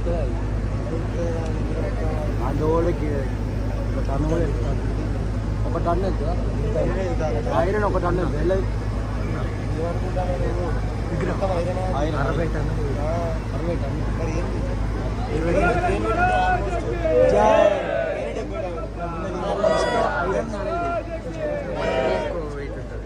ఆ దోడికి ఒక టన్ను కూడా వెళ్తాను ఒక టన్ను వెళ్తుందా ఐరన్ ఒక టన్ను వెళ్తుంది అరవై టన్ను అరవై టన్ను ఐరన్ అనేది ఎక్కువ వెయిట్ ఉంటుంది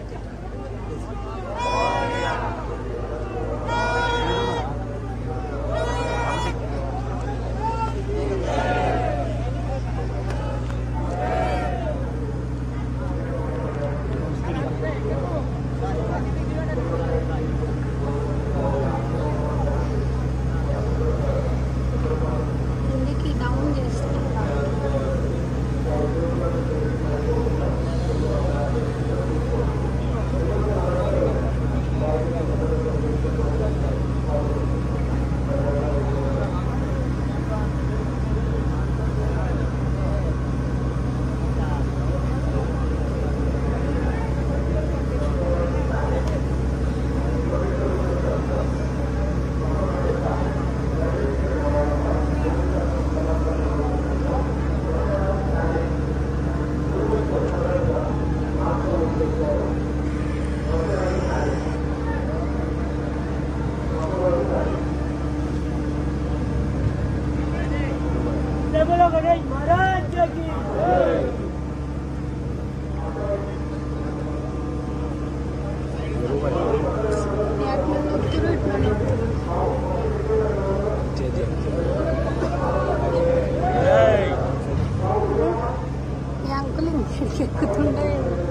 కిందికి డౌన్ చేస్తే అట్లా నొక్కుతురు ఇట్లా నొక్కుతురు ఈ అంకుల్ ఇంటికి ఎక్కుతుండే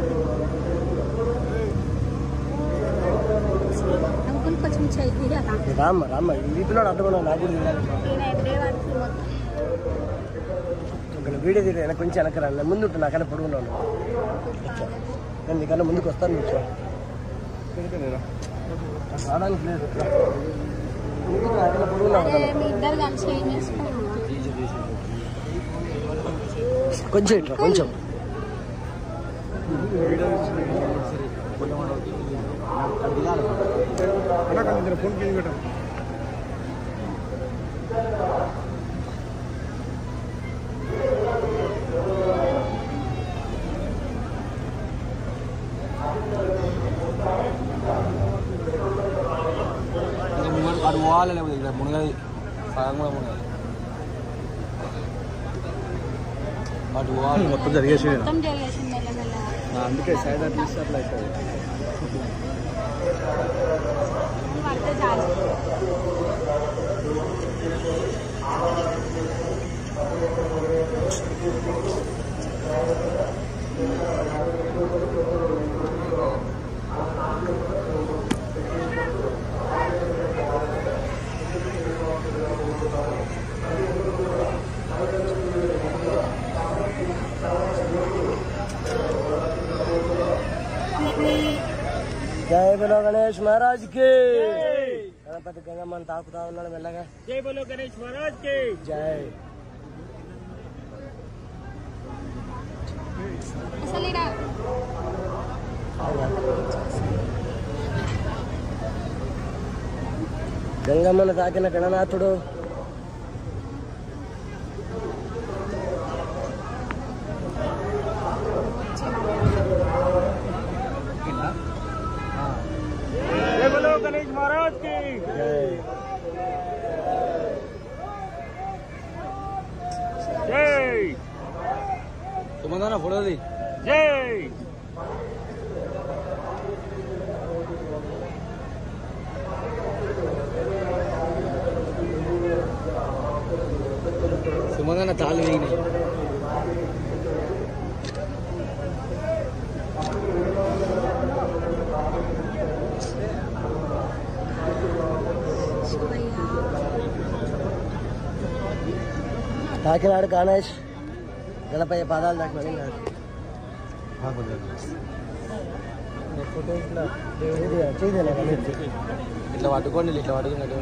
అంకుల్ కొంచెం చెయ్యి కదా రామ్మ రామ్మ ఈ పిల్లడు అడ్డమన్నా నాకు కూడా తెలియదు. ఈయన ఎదురే పడుతుంది మొత్తం ఇక్కడ వీడియో తీయడం వెనక కొంచెం వెనక రా ముందు ఉంటు నాకన్నా పొడుగున్నాను నేను నీకన్నా ముందుకు వస్తాను కూర్చో రావడానికి లేదు రా. ముందుకు నాకన్నా పొడుగున్నావు అదే మీ ఇద్దరు కలిసి ఏం చేసుకున్నాము కొంచెం ఇట్లా కొంచెం అటు పోవాలి లేకపోతే ఇక్కడ మునగది సగం కూడా మునగది అటు పోవాలి మొత్తం జరిగేసి మొత్తం జరిగేసింది మెల్లమెల్లగా అందుకే సైడ్ అట్లా ఇస్తే అట్లా అవుతుంది పడితే చాలు జై బలో గణేష్ మహారాజ్ కి గణపతి గంగమ్మని తాకుతా ఉన్నాడు మెల్లగా జై బలో గణేష్ మహారాజ్ కి జై అసలు ఈడ గంగమ్మను తాకిన గణనాథుడు జై బలో గణేష్ మహారాజ్ కి జై జై సుమందన ఫోటోది జై సుమందన తాళ్ళు వేయినాయి శివయ్య తాకినాడు గణేష్ గణపయ్య పాదాలు తాకినాడు ఇంకా. ఫోటో ఇట్లా ఇది చేయదేనా గణేష్ ఇట్లా పట్టుకోండి ఇట్లా పట్టుకున్నట్టు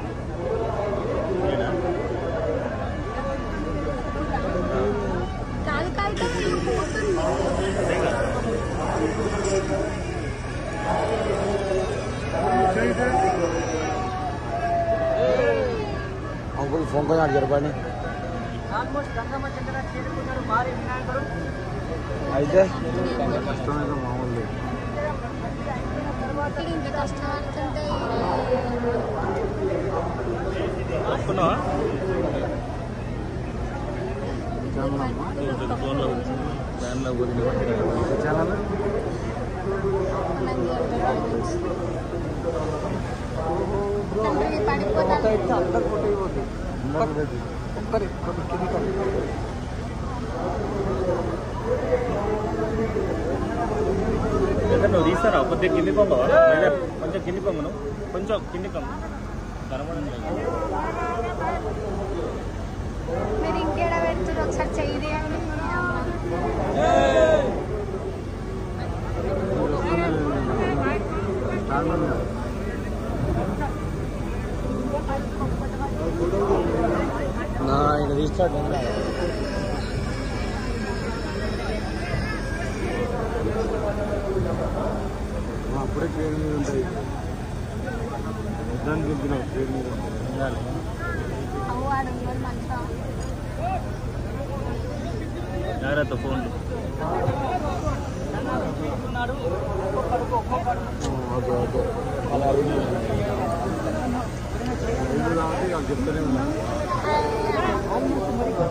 కాదు కాదు కాదు, ఇది పోతుంది అంకుల్ ఫోన్ కొంచెం జరపండి అయితే కష్టమైతే మామూలు లేదు. ఇక్కడ ఇంత కష్టం అవుతుంటే చాలా పడిపోతాను ఒక్కరి నువ్వు తీస్తారా కొద్దిగా కింది పొంగవా లేదా కొంచెం కింది పొంగను కొంచెం కింది పొంగ కనబడడం లేదు మీరు ఇంకేడ పెడుతున్నారు ఒకసారి చెయ్యి అండి నా ఆయన తీస్తాడు అప్పుడే పేరు మీద ఉంటాయి దానికి వెళ్తున్నా పేరు మీద ఉండాలి అవ్వ ఆడు ఉన్నాడు మంచిగా జాగ్రత్త ఫోన్ ఓకే ఓకే అలా అడిగి చెప్తూనే ఉన్నా